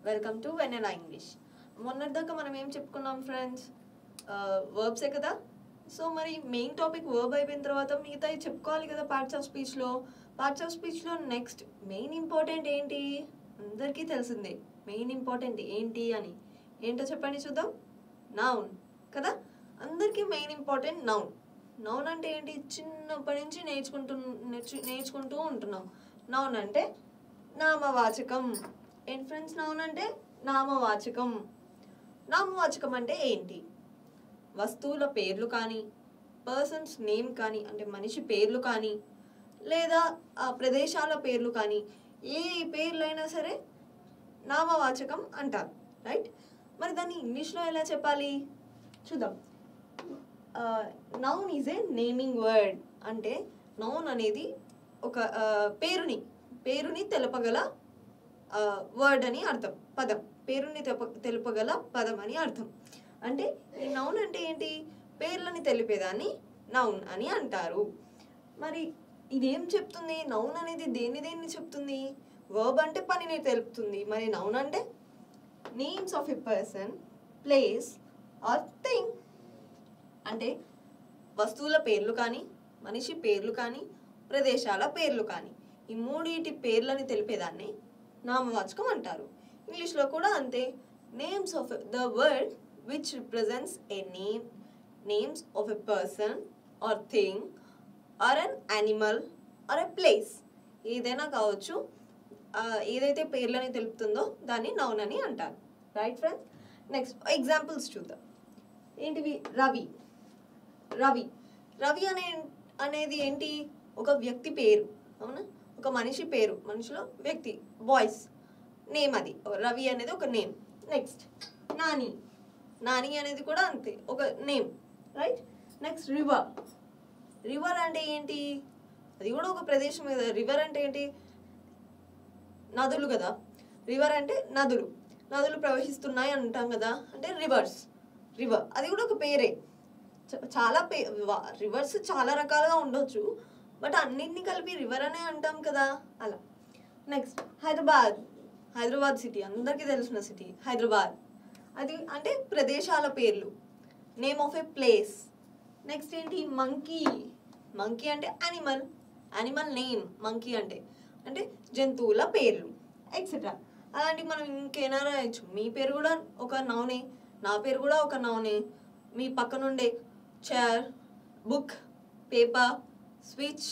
welcome to Vennela English మొన్నటిదాకా మనం ఏం చెప్పుకున్నాం ఫ్రెండ్స్ వర్బ్సే కదా సో మరి మెయిన్ టాపిక్ వర్బ్ అయిపోయిన తర్వాత మిగతా చెప్పుకోవాలి కదా పార్ట్స్ ఆఫ్ స్పీచ్లో పార్ట్స్ ఆఫ్ స్పీచ్లో నెక్స్ట్ మెయిన్ ఇంపార్టెంట్ ఏంటి అందరికీ తెలిసిందే మెయిన్ ఇంపార్టెంట్ ఏంటి అని ఏంటో చెప్పండి చూద్దాం నౌన్ కదా అందరికీ మెయిన్ ఇంపార్టెంట్ నౌన్ నౌన్ అంటే ఏంటి చిన్నప్పటి నుంచి నేర్చుకుంటూ నేర్చు- నేర్చుకుంటూ ఉంటున్నాం నౌన్ అంటే నామవాచకం ఏంటి ఫ్రెండ్స్ నౌన్ అంటే నామవాచకం నామవాచకం అంటే ఏంటి వస్తువుల పేర్లు కానీ పర్సన్స్ నేమ్ కానీ అంటే మనిషి పేర్లు కానీ లేదా ఆ ప్రదేశాల పేర్లు కానీ ఏ పేర్లైనా సరే నామవాచకం అంటారు రైట్ మరి దాన్ని ఇంగ్లీష్లో ఎలా చెప్పాలి చూద్దాం noun is a naming word అంటే నౌన్ అనేది ఒక ఆ, పేరుని పేరుని తెలపగల వర్డ్ అని అర్థం పదం పేరుని తెలప తెలుపగల పదం అని అర్థం అంటే ఈ నౌన్ అంటే ఏంటి పేర్లని తెలిపేదాన్ని నౌన్ అని అంటారు మరి ఇదేం చెప్తుంది నౌన్ అనేది దేన్ని దేన్ని చెప్తుంది వర్బ్ అంటే పనిని తెలుపుతుంది మరి నౌన్ అంటే names of a person place or thing అంటే వస్తువుల పేర్లు కానీ మనిషి పేర్లు కానీ ప్రదేశాల పేర్లు కానీ ఈ మూడింటి పేర్లని తెలిపేదాన్ని నామవాచకం అంటారు ఇంగ్లీష్లో కూడా అంతే names of the word which represents a name names of a person or thing or an animal or a place ఏదైనా కావచ్చు ఆ, ఏదైతే పేర్లని తెలుపుతుందో దాన్ని నౌన్ అని అంటారు రైట్ ఫ్రెండ్స్ నెక్స్ట్ ఎగ్జాంపుల్స్ చూద్దాం ఏంటివి రవి రవి రవి అనే అనేది ఏంటి ఒక వ్యక్తి పేరు అవునా ఒక మనిషి పేరు మనిషిలో వ్యక్తి బాయ్స్ నేమ్ అది రవి అనేది ఒక నేమ్ నెక్స్ట్ నాని నాని అనేది కూడా అంతే ఒక name right next river river అంటే ఏంటి అది కూడా ఒక ప్రదేశం కదా రివర్ అంటే ఏంటి నదులు కదా రివర్ అంటే నదులు నదులు ప్రవహిస్తున్నాయి అంటాం కదా అంటే రివర్స్ రివర్ అది కూడా ఒక పేరే చ- చాలా పే రివర్స్ చాలా రకాలుగా ఉండొచ్చు బట్ అన్నింటినీ కలిపి రివర్ అనే అంటాం కదా అలా నెక్స్ట్ హైదరాబాద్ హైదరాబాద్ సిటీ అందరికీ తెలిసిన సిటీ హైదరాబాద్ అది అంటే ప్రదేశాల పేర్లు name of a place next ఏంటి మంకీ మంకీ అంటే యానిమల్ యానిమల్ నేమ్ మంకీ అంటే అంటే జంతువుల పేర్లు ఎక్సెట్రా అలాంటి మనం ఇంకేనా రాయొచ్చు మీ పేరు కూడా ఒక నౌనే నా పేరు కూడా ఒక నౌనే మీ పక్కనుండే చైర్ బుక్ పేపర్ స్విచ్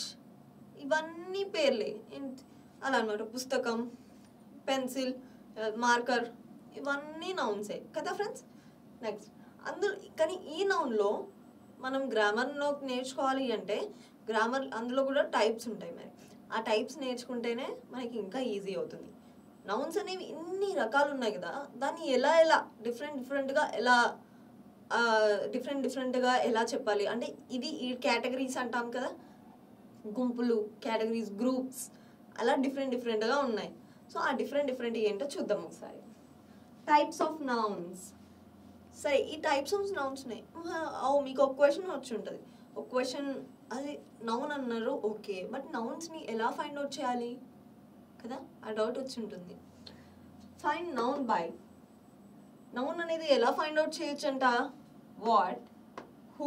ఇవన్నీ పేర్లే ఏంటి- అలా అనమాట పుస్తకం పెన్సిల్ మార్కర్ ఇవన్నీ నౌన్సే కదా ఫ్రెండ్స్ నెక్స్ట్ అందులో కానీ ఈ నౌన్లో మనం గ్రామర్లో నేర్చుకోవాలి అంటే గ్రామర్ అందులో కూడా టైప్స్ ఉంటాయి మరి ఆ టైప్స్ నేర్చుకుంటేనే మనకి ఇంకా ఈజీ అవుతుంది నౌన్స్ అనేవి ఇన్ని రకాలు ఉన్నాయి కదా దాన్ని ఎలా ఎలా డిఫరెంట్ డిఫరెంట్గా ఎలా డిఫరెంట్ డిఫరెంట్గా ఎలా చెప్పాలి అంటే ఇది ఈ కేటగిరీస్ అంటాం కదా గుంపులు కేటగిరీస్ గ్రూప్స్ అలా డిఫరెంట్ డిఫరెంట్గా ఉన్నాయి సో ఆ డిఫరెంట్ డిఫరెంట్ ఏంటో చూద్దాం ఒకసారి టైప్స్ ఆఫ్ నౌన్స్ సరే ఈ టైప్స్ ఆఫ్ నౌన్స్ ఉన్నాయి ఓ మీకు ఒక క్వశ్చన్ వచ్చి ఉంటుంది ఒక క్వశ్చన్ అది నౌన్ అన్నారు ఓకే బట్ నౌన్స్ని ఎలా ఫైండ్ అవుట్ చేయాలి కదా ఆ డౌట్ వచ్చి ఉంటుంది ఫైండ్ నౌన్ బై నౌన్ అనేది ఎలా ఫైండ్ అవుట్ చేయొచ్చు అంట వాట్ హూ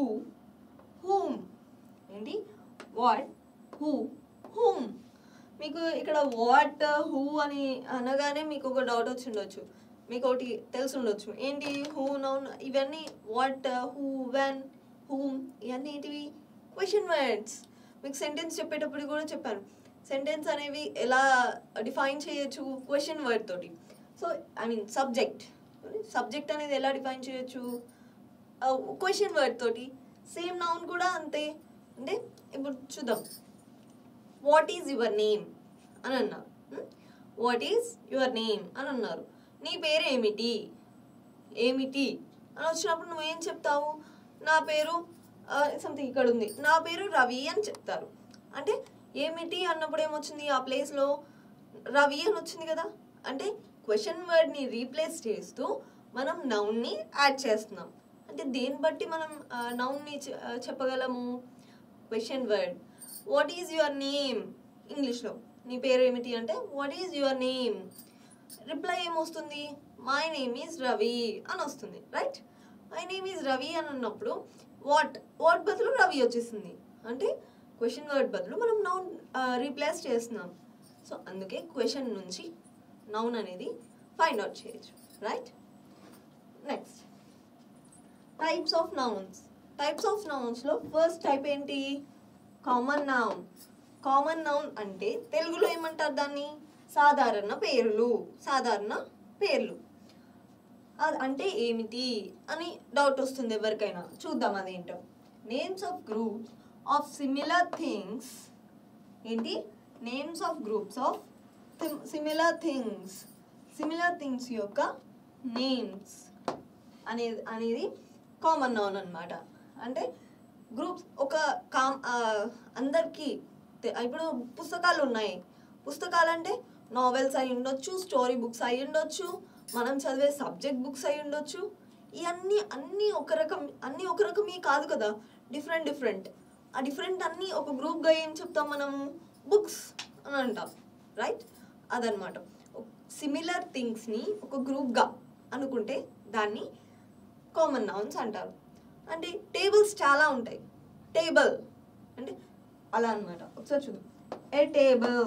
హూమ్ ఏంటి వాట్ హూ హూమ్ మీకు ఇక్కడ వాట్ హూ అని అనగానే మీకు ఒక డౌట్ వచ్చి ఉండొచ్చు మీకు ఒకటి తెలిసి ఉండొచ్చు ఏంటి హూ నౌన్ ఇవన్నీ వాట్ హూ వెన్ హూమ్ ఇవన్నీ ఏంటివి క్వశ్చన్ వర్డ్స్ మీకు సెంటెన్స్ చెప్పేటప్పుడు కూడా చెప్పాను సెంటెన్స్ అనేవి ఎలా డిఫైన్ చేయొచ్చు క్వశ్చన్ వర్డ్ తోటి so I mean subject subject అనేది ఎలా డిఫైన్ చేయొచ్చు క్వశ్చన్ వర్డ్ తోటి సేమ్ నౌన్ కూడా అంతే అంటే ఇప్పుడు చూద్దాం వాట్ ఈజ్ యువర్ నేమ్ అని అన్నారు వాట్ ఈజ్ యువర్ నేమ్ అని అన్నారు నీ పేరు ఏమిటి ఏమిటి అని వచ్చినప్పుడు నువ్వేం చెప్తావు నా పేరు సంథింగ్ ఇక్కడ ఉంది నా పేరు రవి అని చెప్తారు అంటే ఏమిటి అన్నప్పుడు ఏమొచ్చింది ఆ ప్లేస్లో రవి అని వచ్చింది కదా అంటే క్వశ్చన్ వర్డ్ని రీప్లేస్ చేస్తూ మనం నౌన్ని యాడ్ చేస్తున్నాం అంటే దేన్ని బట్టి మనం నౌన్ని చెప్పగలము question word what is your name ఇంగ్లీష్లో నీ పేరు ఏమిటి అంటే what is your name reply ఏమొస్తుంది మై నేమ్ ఈజ్ రవి అని వస్తుంది right my name is Ravi అని అన్నప్పుడు వాట్ వాట్ బదులు రవి వచ్చేసింది అంటే క్వశ్చన్ వర్డ్ బదులు మనం నౌన్ రీప్లేస్ చేస్తున్నాం సో అందుకే క్వశ్చన్ నుంచి నౌన్ అనేది ఫైండ్ అవుట్ చేయొచ్చు right next types of nouns types of నౌన్స్లో ఫస్ట్ టైప్ ఏంటి కామన్ నౌన్ కామన్ నౌన్ అంటే తెలుగులో ఏమంటారు దాన్ని సాధారణ పేర్లు సాధారణ పేర్లు అది అంటే ఏమిటి అని డౌట్ వస్తుంది ఎవరికైనా చూద్దాం అదేంటో names of groups of similar things ఏంటి names of groups of similar things similar things యొక్క నేమ్స్ అనేది అనేది కామన్ నౌన్ అన్నమాట అంటే గ్రూప్స్ ఒక కామ్ అందరికీ తె- ఇప్పుడు పుస్తకాలు ఉన్నాయి పుస్తకాలు అంటే నావెల్స్ అయి ఉండొచ్చు స్టోరీ బుక్స్ అయి ఉండొచ్చు మనం చదివే సబ్జెక్ట్ బుక్స్ అయి ఉండొచ్చు ఇవన్నీ అన్నీ ఒక రకం అన్నీ ఒక రకమే కాదు కదా డిఫరెంట్ డిఫరెంట్ ఆ డిఫరెంట్ అన్నీ ఒక గ్రూప్గా ఏం చెప్తాం మనము బుక్స్ అని అంటాం రైట్ అదనమాట సిమిలర్ థింగ్స్ని ఒక గ్రూప్గా అనుకుంటే దాన్ని కామన్ నౌన్స్ అంటారు అంటే టేబుల్స్ చాలా ఉంటాయి టేబుల్ అంటే అలా అన్నమాట ఒకసారి చూద్దాం a table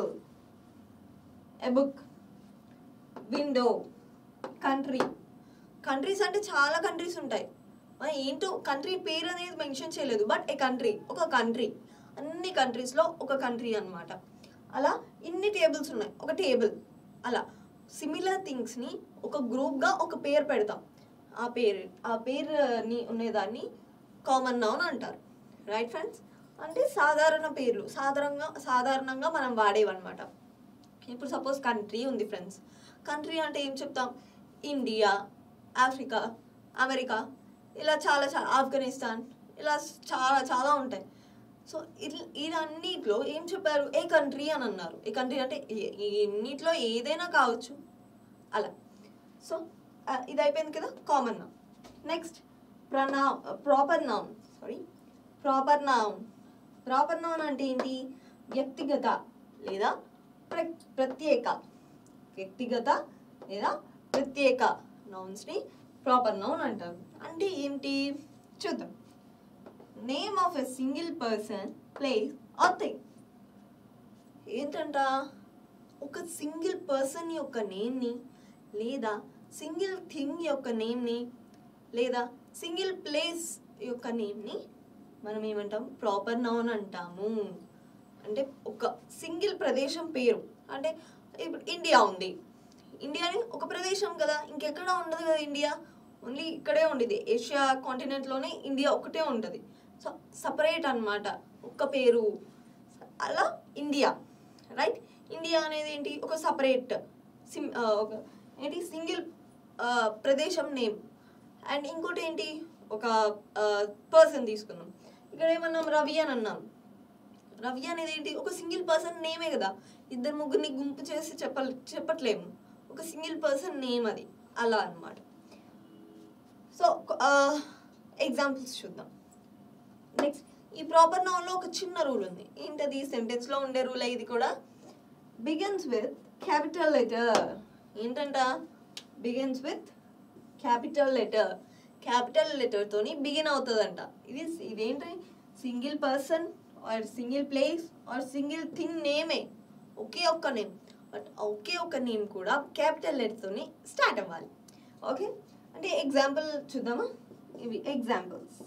a book window country countries అంటే చాలా కంట్రీస్ ఉంటాయి మరి ఏంటో కంట్రీ పేరు అనేది మెన్షన్ చేయలేదు బట్ ఏ కంట్రీ ఒక కంట్రీ అన్ని కంట్రీస్లో ఒక కంట్రీ అన్నమాట అలా ఇన్ని టేబుల్స్ ఉన్నాయి ఒక టేబుల్ అలా సిమిలర్ థింగ్స్ని ఒక గ్రూప్గా ఒక పేరు పెడతాం ఆ పేరు ఆ పేరుని ఉండేదాన్ని కామన్ నౌన్ అంటారు రైట్ ఫ్రెండ్స్ అంటే సాధారణ పేర్లు సాధారణంగా సాధారణంగా మనం వాడేవన్నమాట ఇప్పుడు సపోజ్ కంట్రీ ఉంది ఫ్రెండ్స్ కంట్రీ అంటే ఏం చెప్తాం ఇండియా ఆఫ్రికా అమెరికా ఇలా చాలా చాలా ఆఫ్ఘనిస్తాన్ ఇలా చాలా చాలా ఉంటాయి సో ఇది ఇదన్నిట్లో ఏం చెప్పారు ఏ కంట్రీ అని అన్నారు ఏ కంట్రీ అంటే ఏ- ఈ ఎన్నిట్లో ఏదైనా కావచ్చు అలా సో ఆ, ఇది అయిపోయింది కదా కామన్ నౌన్ నెక్స్ట్ ప్రనా proper noun sorry proper noun proper noun అంటే ఏంటి వ్యక్తిగత లేదా ప్ర ప్రత్యేక వ్యక్తిగత లేదా ప్రత్యేక నౌన్స్ని ప్రాపర్ నౌన్ అంటారు అంటే ఏంటి చూద్దాం name of a single person place or thing ఏంటంట ఒక సింగిల్ పర్సన్ యొక్క నేమ్ని లేదా సింగిల్ థింగ్ యొక్క నేమ్ని లేదా సింగిల్ ప్లేస్ యొక్క నేమ్ని మనం ఏమంటాం ప్రాపర్ నౌన్ అంటాము అంటే ఒక సింగిల్ ప్రదేశం పేరు అంటే ఇప్పుడు ఇండియా ఉంది ఇండియాని ఒక ప్రదేశం కదా ఇంకెక్కడ ఉండదు కదా ఇండియా ఓన్లీ ఇక్కడే ఉండేది ఏషియా కాంటినెంట్లోనే ఇండియా ఒకటే ఉంటుంది సో సపరేట్ అన్నమాట ఒక్క పేరు అలా ఇండియా రైట్ ఇండియా అనేది ఏంటి ఒక సపరేట్ సిమ్ ఆ, ఒక ఏంటి సింగిల్ ప్రదేశం నేమ్ అండ్ ఇంకోటి ఏంటి ఒక పర్సన్ తీసుకున్నాం ఇక్కడ ఏమన్నాం రవి అని అన్నాం రవి అనేది ఏంటి ఒక సింగిల్ పర్సన్ నేమే కదా ఇద్దరు ముగ్గురిని గుంపు చేసి చెప్ప చెప్పట్లేము ఒక సింగిల్ పర్సన్ నేమ్ అది అలా అన్నమాట సో ఎగ్జాంపుల్స్ చూద్దాం నెక్స్ట్ ఈ ప్రాపర్ నౌన్లో ఒక చిన్న రూల్ ఉంది ఏంటది సెంటెన్స్లో ఉండే రూల్ ఇది కూడా బిగిన్స్ విత్ క్యాపిటల్ లెటర్ ఏంటంట begins with capital letter capital లెటర్తోని బిగిన్ అవుతుందంట ఇది ఇదేంటి single person or single place or single thing నేమే ఒకే ఒక్క నేమ్ బట్ ఒకే ఒక్క నేమ్ కూడా క్యాపిటల్ లెటర్తోని స్టార్ట్ అవ్వాలి ఓకే అంటే ఎగ్జాంపుల్ చూద్దామా ఇవి ఎగ్జాంపుల్స్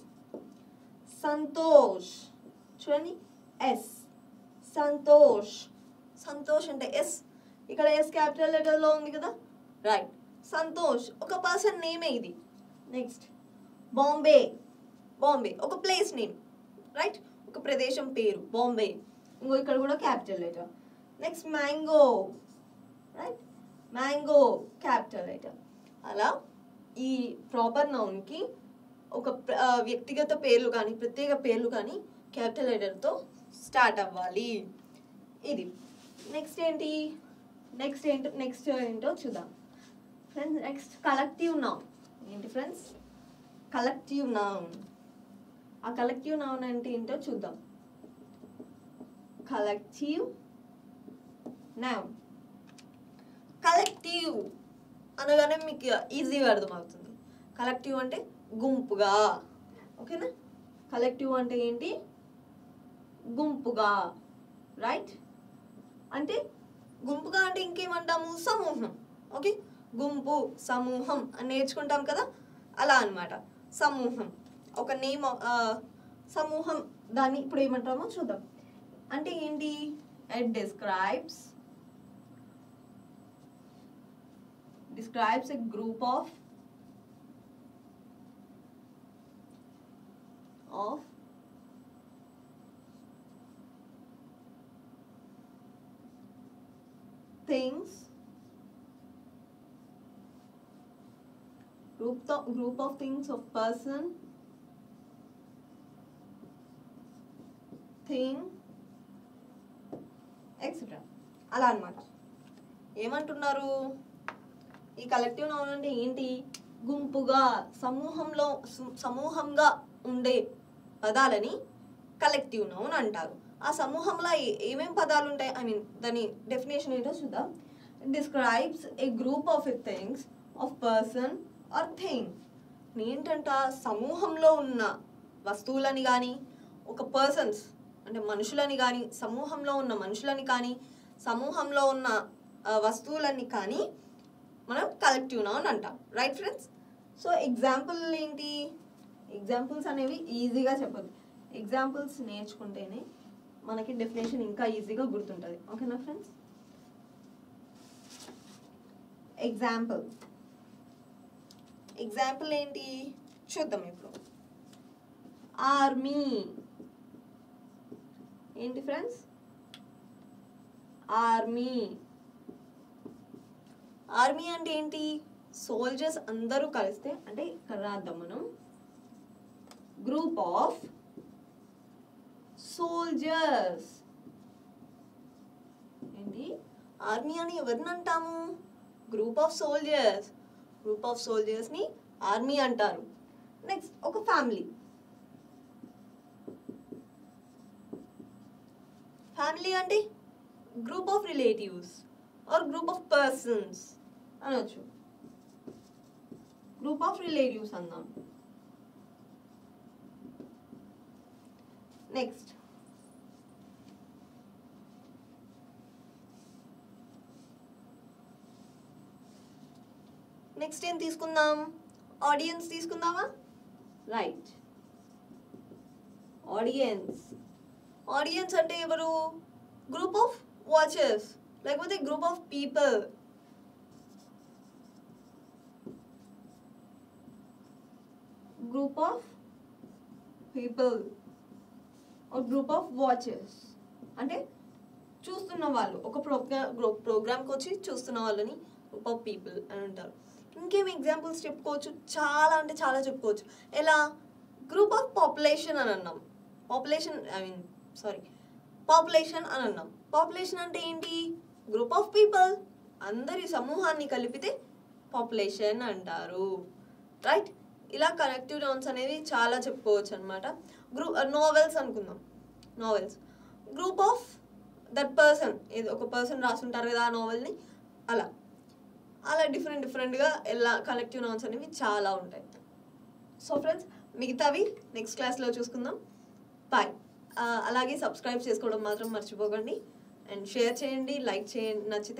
సంతోష్ చూడండి ఎస్ సంతోష్ సంతోష్ అంటే ఎస్ ఇక్కడ ఎస్ క్యాపిటల్ లెటర్లో ఉంది కదా రైట్ సంతోష్ ఒక పర్సన్ నేమే ఇది నెక్స్ట్ బాంబే బాంబే ఒక ప్లేస్ నేమ్ రైట్ ఒక ప్రదేశం పేరు బాంబే ఇంకో ఇక్కడ కూడా capital letter next mango right mango capital letter అలా ఈ ప్రాపర్ నౌన్కి ఒక ప్ర- ఆ, వ్యక్తిగత పేర్లు కానీ ప్రత్యేక పేర్లు కానీ క్యాపిటల్ లెటర్తో స్టార్ట్ అవ్వాలి ఇది నెక్స్ట్ ఏంటి నెక్స్ట్ ఏంటో నెక్స్ట్ ఏంటో చూద్దాం ఫ్రెండ్స్ నెక్స్ట్ కలెక్టివ్ నౌన్ ఏంటి ఫ్రెండ్స్ కలెక్టివ్ నౌన్ ఆ కలెక్టివ్ నౌన్ అంటే ఏంటో చూద్దాం కలెక్టివ్ నౌన్ కలెక్టివ్ అనగానే మీకు ఈజీగా అర్థమవుతుంది కలెక్టివ్ అంటే గుంపుగా ఓకేనా కలెక్టివ్ అంటే ఏంటి గుంపుగా రైట్ అంటే గుంపుగా అంటే ఇంకేమంటాము సమూహం ఓకే గుంపు సమూహం అని నేర్చుకుంటాం కదా అలా అన్నమాట సమూహం ఒక నేమ్ సమూహం దాన్ని ఇప్పుడు ఏమంటామో చూద్దాం అంటే ఏంటి it describes describes a group of of things group the group of things of person thing etcetera అలా అన్నమాట ఏమంటున్నారు ఈ కలెక్టివ్ నౌన్ అంటే ఏంటి గుంపుగా సమూహంలో సు- సమూహంగా ఉండే పదాలని కలెక్టివ్ నౌన్ అంటారు ఆ సమూహంలో ఏ- ఏమేం పదాలు ఉంటాయి ఐ మీన్ దాని డెఫినేషన్ ఏంటో చూద్దాం describes a group of a things of person or thing ఏంటంట సమూహంలో ఉన్న వస్తువులని కానీ ఒక పర్సన్స్ అంటే మనుషులని కానీ సమూహంలో ఉన్న మనుషులని కానీ సమూహంలో ఉన్న ఆ, వస్తువులని కానీ మనం కలెక్టివ్ నౌన్ అంటాం రైట్ ఫ్రెండ్స్ సో ఎగ్జాంపుల్ ఏంటి ఎగ్జాంపుల్స్ అనేవి ఈజీగా చెప్పదు ఎగ్జాంపుల్స్ నేర్చుకుంటేనే మనకి డెఫినేషన్ ఇంకా ఈజీగా గుర్తుంటుంది ఓకేనా ఫ్రెండ్స్ ఎగ్జాంపుల్ ఎగ్జాంపుల్ ఏంటి చూద్దాం ఇప్పుడు ఆర్మీ ఏంటి ఫ్రెండ్స్ ఆర్మీ ఆర్మీ అంటే ఏంటి సోల్జర్స్ అందరూ కలిస్తే అంటే ఇక్కడ రాద్దాం మనం గ్రూప్ ఆఫ్ సోల్జర్స్ ఏంటి ఆర్మీ అని ఎవరిని అంటాము group of soldiers group of సోల్జర్స్ని ఆర్మీ అంటారు నెక్స్ట్ ఒక ఫ్యామిలీ ఫ్యామిలీ అంటే group of relatives or group of persons అనొచ్చు గ్రూప్ ఆఫ్ రిలేటివ్స్ అందాం నెక్స్ట్ నెక్స్ట్ ఏం తీసుకుందాం ఆడియన్స్ తీసుకుందామా రైట్ ఆడియన్స్ ఆడియన్స్ అంటే ఎవరు గ్రూప్ ఆఫ్ వాచర్స్ లేకపోతే group of people group of people group of watchers అంటే చూస్తున్న వాళ్ళు ఒక ప్రోగ్రామ్ ప్రోగ్రామ్కి వచ్చి చూస్తున్న వాళ్ళని గ్రూప్ ఆఫ్ పీపుల్ అని అంటారు ఇంకేం ఎగ్జాంపుల్స్ చెప్పుకోవచ్చు చాలా అంటే చాలా చెప్పుకోవచ్చు ఎలా గ్రూప్ ఆఫ్ పాపులేషన్ అని అన్నాం population I mean sorry population అని అన్నాం పాపులేషన్ అంటే ఏంటి గ్రూప్ ఆఫ్ పీపుల్ అందరి సమూహాన్ని కలిపితే పాపులేషన్ అంటారు రైట్ ఇలా కనెక్టివ్ నౌన్స్ అనేవి చాలా చెప్పుకోవచ్చు అనమాట గ్రూప్ నోవెల్స్ అనుకుందాం novels group of that person ఏదో ఒక పర్సన్ రాసుంటారు కదా ఆ నోవెల్ని అలా అలా డిఫరెంట్ డిఫరెంట్గా ఎలా కలెక్టివ్ నౌన్స్ అనేవి చాలా ఉంటాయి సో ఫ్రెండ్స్ మిగతావి నెక్స్ట్ క్లాస్లో చూసుకుందాం బాయ్ అలాగే సబ్స్క్రైబ్ చేసుకోవడం మాత్రం మర్చిపోకండి అండ్ షేర్ చేయండి లైక్ చేయండి నచ్చితే